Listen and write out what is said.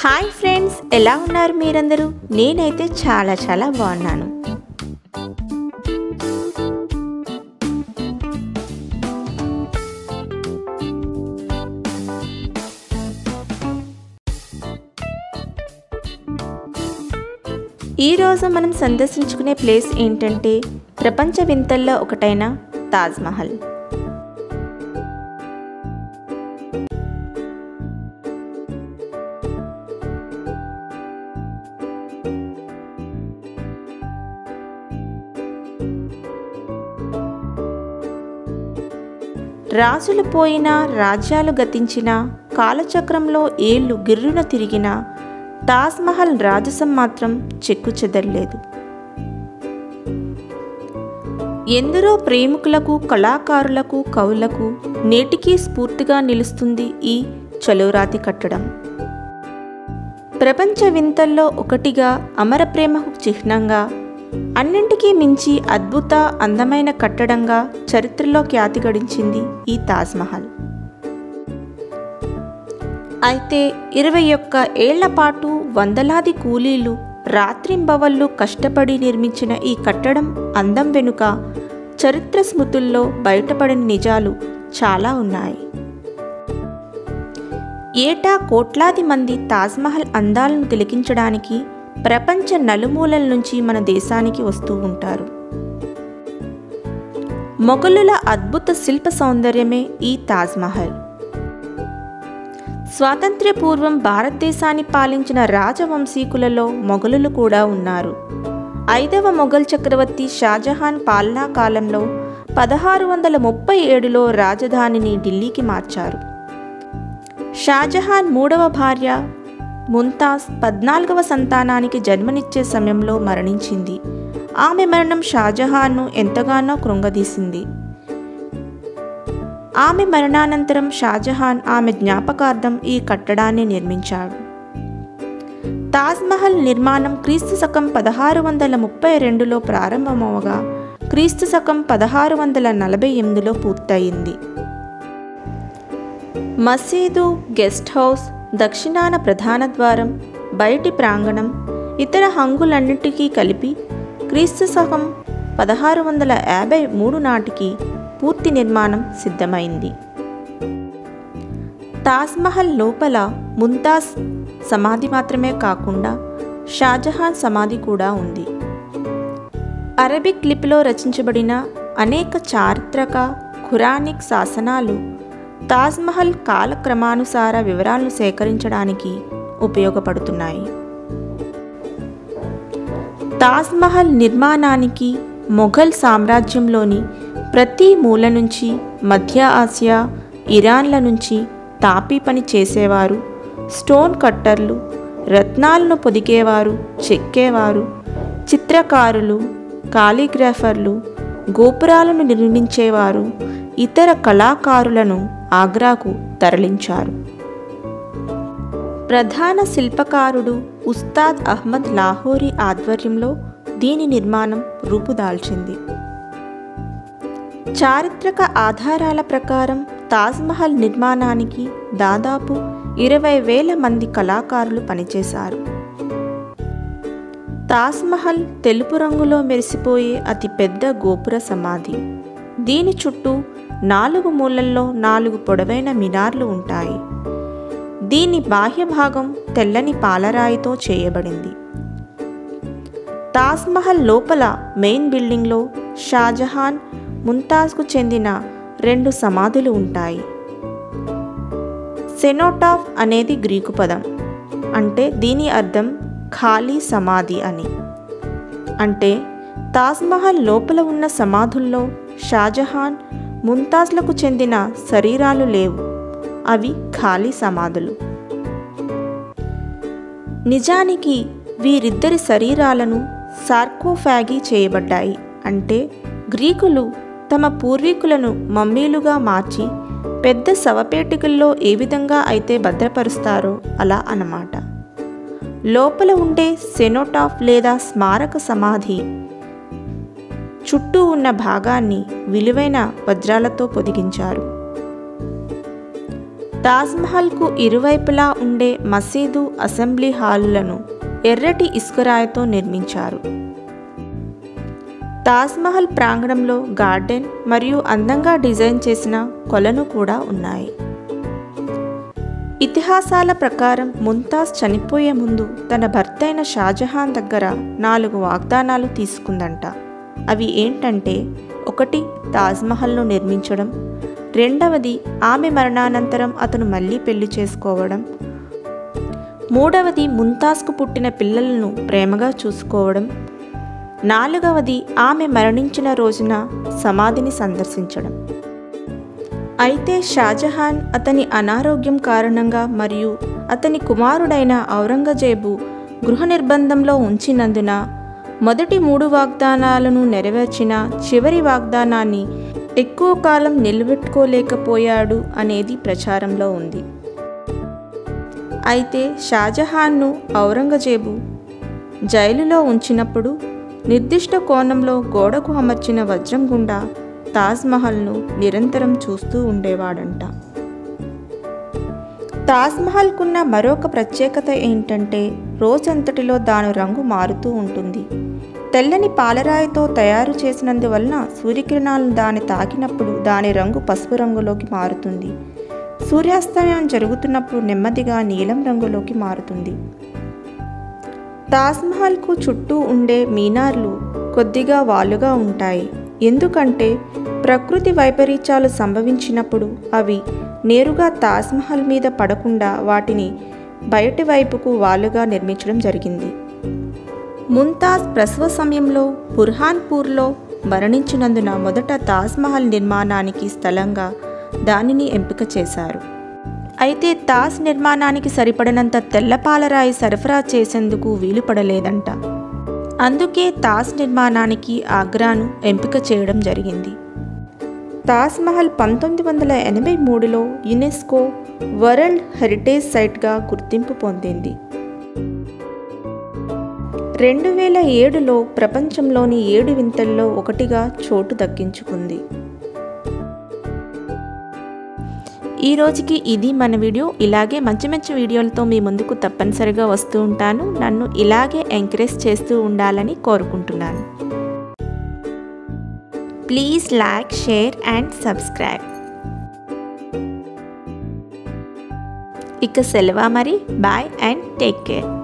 hi friends ఎలా ఉన్నారు మీరందరూ నేనైతే చాలా చాలా బాగున్నాను ఈరోజు మనం సందర్శించుకునే ప్లేస్ ఏంటంటే ప్రపంచ వింతల్లో ఒకటైన తాజ్మహల్ రాజులు పోయినా రాజ్యాలు గతించినా కాలచక్రంలో ఏళ్ళు గిర్రున తిరిగినా తాజ్మహల్ రాజసం మాత్రం చెక్కు చెదరలేదు ఎందరో ప్రేమికులకు కళాకారులకు కవులకు నేటికీ స్ఫూర్తిగా నిలుస్తుంది ఈ చలోరాతి కట్టడం ప్రపంచ వింతల్లో ఒకటిగా అమర ప్రేమకు చిహ్నంగా అన్నింటికీ మించి అద్భుత అందమైన కట్టడంగా చరిత్రలో ఖ్యాతి గడించింది ఈ తాజ్మహల్ అయితే ఇరవై ఒక్క ఏళ్ల పాటు వందలాది కూలీలు రాత్రింబవళ్ళు కష్టపడి నిర్మించిన ఈ కట్టడం అందం వెనుక చరిత్ర స్మృతుల్లో బయటపడిన నిజాలు చాలా ఉన్నాయి ఏటా కోట్లాది మంది తాజ్మహల్ అందాలను తిలకించడానికి ప్రపంచ నలుమూలల నుంచి మన దేశానికి వస్తూ ఉంటారు మొఘలుల అద్భుత శిల్ప సౌందర్యమే ఈ తాజ్మహల్ స్వాతంత్ర్య పూర్వం భారతదేశాన్ని పాలించిన రాజవంశీకులలో మొఘలులు కూడా ఉన్నారు ఐదవ మొఘల్ చక్రవర్తి షాజహాన్ పాలనా కాలంలో పదహారు వందల ముప్పై ఏడులో రాజధానిని ఢిల్లీకి మార్చారు షాజహాన్ మూడవ భార్య ముంతాజ్ పద్నాలుగవ సంతానానికి జన్మనిచ్చే సమయంలో మరణించింది ఆమె మరణం షాజహాన్ను ఎంతగానో కృంగదీసింది ఆమె మరణానంతరం షాజహాన్ ఆమె జ్ఞాపకార్థం ఈ కట్టడాన్ని నిర్మించాడు తాజ్మహల్ నిర్మాణం క్రీస్తు శకం పదహారు వందల ముప్పై రెండులో ప్రారంభమవగా క్రీస్తు శకం పదహారు వందల నలభై ఎనిమిదిలో పూర్తయింది మసీదు గెస్ట్ హౌస్ దక్షిణాన ప్రధాన ద్వారం బయటి ప్రాంగణం ఇతర హంగులన్నిటికీ కలిపి క్రీస్తు శకం పదహారు వందల యాభై మూడు నాటికి పూర్తి నిర్మాణం సిద్ధమైంది తాజ్మహల్ లోపల ముంతాజ్ సమాధి మాత్రమే కాకుండా షాజహాన్ సమాధి కూడా ఉంది అరబిక్ లిపిలో రచించబడిన అనేక చారిత్రక ఖురానిక్ శాసనాలు తాజ్మహల్ కాలక్రమానుసార వివరాలను సేకరించడానికి ఉపయోగపడుతున్నాయి తాజ్మహల్ నిర్మాణానికి మొఘల్ సామ్రాజ్యంలోని ప్రతి మూల నుంచి మధ్య ఆసియా ఇరాన్ల నుంచి తాపీ పని చేసేవారు స్టోన్ కట్టర్లు రత్నాలను పొదిగేవారు చెక్కేవారు చిత్రకారులు కాలిగ్రాఫర్లు గోపురాలను నిర్మించేవారు ఇతర కళాకారులను ఆగ్రాకు తరలించారు ప్రధాన శిల్పకారుడు ఉస్తాద్ అహ్మద్ లాహోరీ ఆధ్వర్యంలో దీని నిర్మాణం రూపుదాల్చింది చారిత్రక ఆధారాల ప్రకారం తాజ్మహల్ నిర్మాణానికి దాదాపు ఇరవై వేల మంది కళాకారులు పనిచేశారు తాజ్మహల్ తెలుపు రంగులో మెరిసిపోయే అతిపెద్ద గోపుర సమాధి దీని చుట్టూ నాలుగు మూలల్లో నాలుగు పొడవైన మినార్లు ఉంటాయి దీని బాహ్య భాగం తెల్లని పాలరాయితో చేయబడింది తాజ్మహల్ లోపల మెయిన్ బిల్డింగ్లో షాజహాన్ ముంతాజ్కు చెందిన రెండు సమాధులు ఉంటాయి సెనోటాఫ్ అనేది గ్రీకు పదం అంటే దీని అర్థం ఖాళీ సమాధి అని అంటే తాజ్మహల్ లోపల ఉన్న సమాధుల్లో షాజహాన్ ముంతాజ్లకు చెందిన శరీరాలు లేవు అవి ఖాళీ సమాధులు నిజానికి వీరిద్దరి శరీరాలను సార్కోఫాగి చేయబడ్డాయి అంటే గ్రీకులు తమ పూర్వీకులను మమ్మీలుగా మార్చి పెద్ద శవపేటికల్లో ఏ విధంగా అయితే భద్రపరుస్తారో అలా అన్నమాట లోపల ఉండే సెనోటాఫ్ లేదా స్మారక సమాధి చుట్టూ ఉన్న భాగాన్ని విలువైన వజ్రాలతో పొదిగించారు తాజ్మహల్కు ఇరువైపులా ఉండే మసీదు అసెంబ్లీ హాలులను ఎర్రటి ఇసుకరాయితో నిర్మించారు తాజ్మహల్ ప్రాంగణంలో గార్డెన్ మరియు అందంగా డిజైన్ చేసిన కొలను కూడా ఉన్నాయి ఇతిహాసాల ప్రకారం ముంతాజ్ చనిపోయే ముందు తన భర్త అయిన షాజహాన్ దగ్గర నాలుగు వాగ్దానాలు తీసుకుందంట అవి ఏంటంటే ఒకటి తాజ్మహల్ను నిర్మించడం రెండవది ఆమె మరణానంతరం అతను మళ్ళీ పెళ్లి చేసుకోవడం మూడవది ముంతాజ్కు పుట్టిన పిల్లలను ప్రేమగా చూసుకోవడం నాలుగవది ఆమె మరణించిన రోజున సమాధిని సందర్శించడం అయితే షాజహాన్ అతని అనారోగ్యం కారణంగా మరియు అతని కుమారుడైన ఔరంగజేబు గృహ నిర్బంధంలో ఉంచినందున మొదటి మూడు వాగ్దానాలను నెరవేర్చిన చివరి వాగ్దానాన్ని ఎక్కువ కాలం నిలబెట్టుకోలేకపోయాడు అనేది ప్రచారంలో ఉంది అయితే షాజహాన్ను ఔరంగజేబు జైలులో ఉంచినప్పుడు నిర్దిష్ట కోణంలో గోడకు అమర్చిన వజ్రం గుండా తాజ్మహల్ను నిరంతరం చూస్తూ ఉండేవాడంట తాజ్మహల్కున్న మరొక ప్రత్యేకత ఏంటంటే రోజంతటిలో దాని రంగు మారుతూ ఉంటుంది తెల్లని పాలరాయితో తయారు చేసినందువలన సూర్యకిరణాలను దాన్ని తాకినప్పుడు దాని రంగు పసుపు రంగులోకి మారుతుంది సూర్యాస్తమయం జరుగుతున్నప్పుడు నెమ్మదిగా నీలం రంగులోకి మారుతుంది తాజ్మహల్కు చుట్టూ ఉండే మీనార్లు కొద్దిగా వాలుగా ఉంటాయి ఎందుకంటే ప్రకృతి వైపరీత్యాలు సంభవించినప్పుడు అవి నేరుగా తాజ్మహల్ మీద పడకుండా వాటిని బయటి వైపుకు వాలుగా నిర్మించడం జరిగింది ముంతాజ్ ప్రసవ సమయంలో బుర్హాన్పూర్లో మరణించినందున మొదట తాజ్మహల్ నిర్మాణానికి స్థలంగా దానిని ఎంపిక చేశారు అయితే తాజ్ నిర్మాణానికి సరిపడినంత తెల్లపాలరాయి సరఫరా చేసేందుకు వీలు పడలేదంట అందుకే తాజ్ నిర్మాణానికి ఆగ్రాను ఎంపిక చేయడం జరిగింది తాజ్మహల్ పంతొమ్మిది వందల ఎనభై మూడులో యునెస్కో వరల్డ్ హెరిటేజ్ సైట్గా గుర్తింపు పొందింది రెండు వేల ఏడులో ప్రపంచంలోని ఏడు వింతల్లో ఒకటిగా చోటు దక్కించుకుంది ఈ రోజుకి ఇది మన వీడియో ఇలాగే మంచి మంచి వీడియోలతో మీ ముందుకు తప్పనిసరిగా వస్తూ ఉంటాను నన్ను ఇలాగే ఎంకరేజ్ చేస్తూ ఉండాలని కోరుకుంటున్నాను please like share and subscribe ఇక సెలవా మరి బాయ్ అండ్ టేక్ కేర్